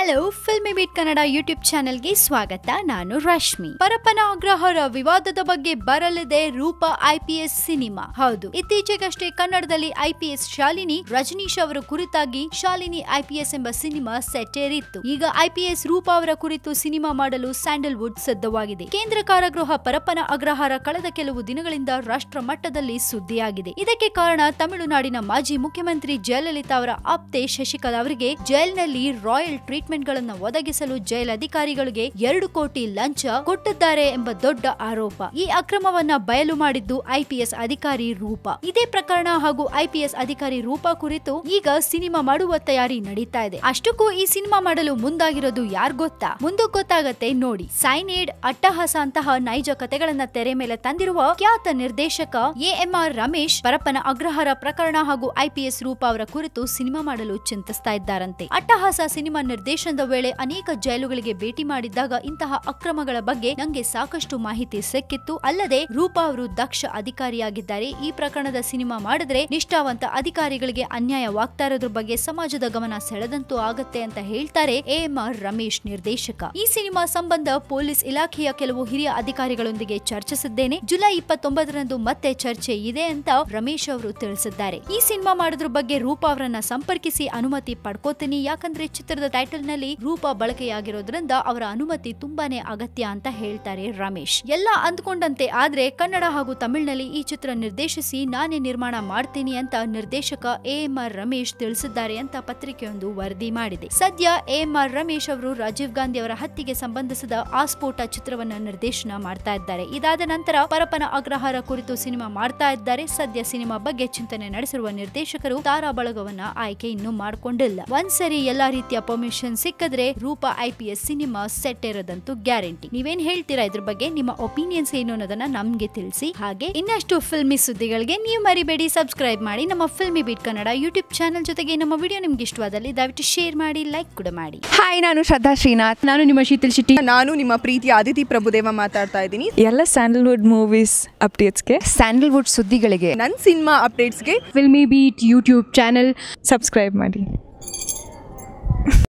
hello filmy beat Kannada YouTube ಚಾನೆಲ್ಗೆ ಸ್ವಾಗತ ನಾನು ರಶ್ಮಿ ಪರಪ್ಪನ ಆಗ್ರಹರ ವಿವಾದದ ಬಗ್ಗೆ ಬರಲಿದೆ ರೂಪ ಐಪಿಎಸ್ ಸಿನಿಮಾ ಹೌದು ಇತ್ತೀಚೆಗಷ್ಟೇ ಕನ್ನಡದಲ್ಲಿ ಐಪಿಎಸ್ ಶಾಲಿನಿ ರಜನೀಶ್ ಅವರ ಕುರಿತಾಗಿ ಶಾಲಿನಿ ಐಪಿಎಸ್ ಎಂಬ ಸಿನಿಮಾ ಸೆಟ್ ಏರಿತ್ತು ಈಗ ಐಪಿಎಸ್ ರೂಪ ಅವರ ಕುರಿತು ಸಿನಿಮಾ ಮಾಡಲು ಸ್ಯಾಂಡಲ್ವುಡ್ ಸಿದ್ಧವಾಗಿದೆ ಕೇಂದ್ರ ಕಾರಾಗೃಹ ಪರಪ್ಪನ ಅಗ್ರಹಾರ ಕಳೆದ ಕೆಲವು ದಿನಗಳಿಂದ ರಾಷ್ಟ್ರ ಮಟ್ಟದಲ್ಲಿ ಸುದ್ದಿಯಾಗಿದೆ ಇದಕ್ಕೆ ಕಾರಣ ತಮಿಳುನಾಡಿನ ಮಾಜಿ ಮುಖ್ಯಮಂತ್ರಿ ಜಯಲಲಿತಾ ಅವರ ಆಪ್ತೆ ಶಶಿಕಲಾ ಅವರಿಗೆ ಜೈಲಿನಲ್ಲಿ ರಾಯಲ್ ಟ್ರೀಟ್ಮೆಂಟ್ ಗಳನ್ನ ಒದಗಿಸಲು ಜೈಲ್ ಅಧಿಕಾರಿಗಳಿಗೆ ಎರಡು ಕೋಟಿ ಲಂಚ ಕೊಟ್ಟಿದ್ದಾರೆ ಎಂಬ ದೊಡ್ಡ ಆರೋಪ ಈ ಅಕ್ರಮವನ್ನ ಬಯಲು ಮಾಡಿದ್ದು ಐಪಿಎಸ್ ಅಧಿಕಾರಿ ರೂಪ ಇದೇ ಪ್ರಕರಣ ಹಾಗೂ ಐಪಿಎಸ್ ಅಧಿಕಾರಿ ರೂಪ ಕುರಿತು ಈಗ ಸಿನಿಮಾ ಮಾಡುವ ತಯಾರಿ ನಡೀತಾ ಇದೆ ಅಷ್ಟಕ್ಕೂ ಈ ಸಿನಿಮಾ ಮಾಡಲು ಮುಂದಾಗಿರೋದು ಯಾರ್ ಗೊತ್ತಾ ಮುಂದಕ್ಕೆ ಗೊತ್ತಾಗತ್ತೆ ನೋಡಿ ಸೈನೇಡ್ ಅಟ್ಟಹಾಸ ಅಂತಹ ನೈಜ ಕಥೆಗಳನ್ನ ತೆರೆ ಮೇಲೆ ತಂದಿರುವ ಖ್ಯಾತ ನಿರ್ದೇಶಕ A M R Ramesh Parappana Agrahara ಪ್ರಕರಣ ಹಾಗೂ ಐಪಿಎಸ್ ರೂಪ ಅವರ ಕುರಿತು ಸಿನಿಮಾ ಮಾಡಲು ಚಿಂತಿಸ್ತಾ ಇದ್ದಾರಂತೆ ಅಟ್ಟಹಾಸ ಸಿನಿಮಾ ನಿರ್ದೇಶನದ ವೇಳೆ ಅನೇಕ ಜೈಲುಗಳಿಗೆ ಭೇಟಿ ಮಾಡಿದ್ದಾಗ ಇಂತಹ ಅಕ್ರಮಗಳ ಬಗ್ಗೆ ನಂಗೆ ಸಾಕಷ್ಟು ಮಾಹಿತಿ ಸಿಕ್ಕಿತ್ತು ಅಲ್ಲದೆ ರೂಪಾ ಅವರು ದಕ್ಷ ಅಧಿಕಾರಿಯಾಗಿದ್ದಾರೆ ಈ ಪ್ರಕರಣದ ಸಿನಿಮಾ ಮಾಡಿದ್ರೆ ನಿಷ್ಠಾವಂತ ಅಧಿಕಾರಿಗಳಿಗೆ ಅನ್ಯಾಯವಾಗ್ತಾ ಇರೋದ್ರ ಬಗ್ಗೆ ಸಮಾಜದ ಗಮನ ಸೆಳೆದಂತೂ ಆಗತ್ತೆ ಅಂತ ಹೇಳ್ತಾರೆ ಎ ಎಂ ಆರ್ ರಮೇಶ್ ನಿರ್ದೇಶಕ ಈ ಸಿನಿಮಾ ಸಂಬಂಧ ಪೊಲೀಸ್ ಇಲಾಖೆಯ ಕೆಲವು ಹಿರಿಯ ಅಧಿಕಾರಿಗಳೊಂದಿಗೆ ಚರ್ಚಿಸಿದ್ದೇನೆ ಜುಲೈ ಇಪ್ಪತ್ತೊಂಬತ್ತರಂದು ಮತ್ತೆ ಚರ್ಚೆ ಇದೆ ಅಂತ ರಮೇಶ್ ಅವರು ತಿಳಿಸಿದ್ದಾರೆ ಈ ಸಿನಿಮಾ ಮಾಡೋದ್ರ ಬಗ್ಗೆ ರೂಪಾ ಅವರನ್ನ ಸಂಪರ್ಕಿಸಿ ಅನುಮತಿ ಪಡ್ಕೋತೀನಿ ಯಾಕಂದ್ರೆ ಚಿತ್ರದ ಟೈಟಲ್ ನಲ್ಲಿ ರೂಪ ಬಳಕೆಯಾಗಿರೋದ್ರಿಂದ ಅವರ ಅನುಮತಿ ತುಂಬಾನೇ ಅಗತ್ಯ ಅಂತ ಹೇಳ್ತಾರೆ ರಮೇಶ್ ಎಲ್ಲ ಅಂದ್ಕೊಂಡಂತೆ ಆದ್ರೆ ಕನ್ನಡ ಹಾಗೂ ತಮಿಳಿನಲ್ಲಿ ಈ ಚಿತ್ರ ನಿರ್ದೇಶಿಸಿ ನಾನೇ ನಿರ್ಮಾಣ ಮಾಡ್ತೀನಿ ಅಂತ ನಿರ್ದೇಶಕ ಎ ಎಂ ಆರ್ ರಮೇಶ್ ತಿಳಿಸಿದ್ದಾರೆ ಅಂತ ಪತ್ರಿಕೆಯೊಂದು ವರದಿ ಮಾಡಿದೆ ಸದ್ಯ ಎ ಎಂ ಆರ್ ರಮೇಶ್ ಅವರು ರಾಜೀವ್ ಗಾಂಧಿ ಅವರ ಹತ್ಯೆಗೆ ಸಂಬಂಧಿಸಿದ ಆಸ್ಫೋಟ ಚಿತ್ರವನ್ನ ನಿರ್ದೇಶನ ಮಾಡ್ತಾ ಇದ್ದಾರೆ ಇದಾದ ನಂತರ ಪರಪ್ಪನ ಅಗ್ರಹಾರ ಕುರಿತು ಸಿನಿಮಾ ಮಾಡ್ತಾ ಇದ್ದಾರೆ ಸದ್ಯ ಸಿನಿಮಾ ಬಗ್ಗೆ ಚಿಂತನೆ ನಡೆಸಿರುವ ನಿರ್ದೇಶಕರು ತಾರಾ ಬಳಗವನ್ನ ಆಯ್ಕೆ ಇನ್ನೂ ಮಾಡ್ಕೊಂಡಿಲ್ಲ ಒಂದ್ಸರಿ ಎಲ್ಲಾ ರೀತಿಯ ಪರ್ಮಿಷನ್ ಸಿಕ್ಕಿದ್ರೆ ರೂಪ ಐಪಿಎಸ್ ಸಿನಿಮಾ ಸೆಟ್ ಇರೋದಂತೂ ಗ್ಯಾರಂಟಿ ನೀವೇನ್ ಹೇಳ್ತೀರಾ ಇದ್ರ ಬಗ್ಗೆ ನಿಮ್ಮ ಒಪಿನಿಯನ್ಸ್ ಏನು ಅನ್ನೋದನ್ನ ನಮ್ಗೆ ತಿಳಿಸಿ ಹಾಗೆ ಇನ್ನಷ್ಟು ಫಿಲ್ಮಿ ಸುದ್ದಿಗಳಿಗೆ ನೀವು ಮರಿಬೇಡಿ ಸಬ್ಸ್ಕ್ರೈಬ್ ಮಾಡಿ ನಮ್ಮ filmy beat Kannada YouTube channel ಜೊತೆಗೆ ನಮ್ಮ ವಿಡಿಯೋ ನಿಮ್ಗೆ ಇಷ್ಟವಾದಲ್ಲಿ ದಯವಿಟ್ಟು ಶೇರ್ ಮಾಡಿ ಲೈಕ್ ಕೂಡ ಮಾಡಿ ಹಾಯ್ ನಾನು ಶ್ರದ್ಧಾ ಶ್ರೀನಾಥ್ ನಾನು ನಿಮ್ಮ ಶೀತಲ್ ಶೆಟ್ಟಿ ನಾನು ನಿಮ್ಮ ಪ್ರೀತಿಯ ಅದಿತಿ ಪ್ರಭುದೇವ ಮಾತಾಡ್ತಾ ಇದ್ದೀನಿ ಎಲ್ಲ ಸ್ಯಾಂಡಲ್ವುಡ್ ಮೂವೀಸ್ ಅಪ್ಡೇಟ್ಸ್ಗೆ ಸ್ಯಾಂಡಲ್ವುಡ್ ಸುದ್ದಿಗಳಿಗೆ ನನ್ನ ಸಿನಿಮಾ ಅಪ್ಡೇಟ್ಸ್ಗೆ filmy beat YouTube channel subscribe ಮಾಡಿ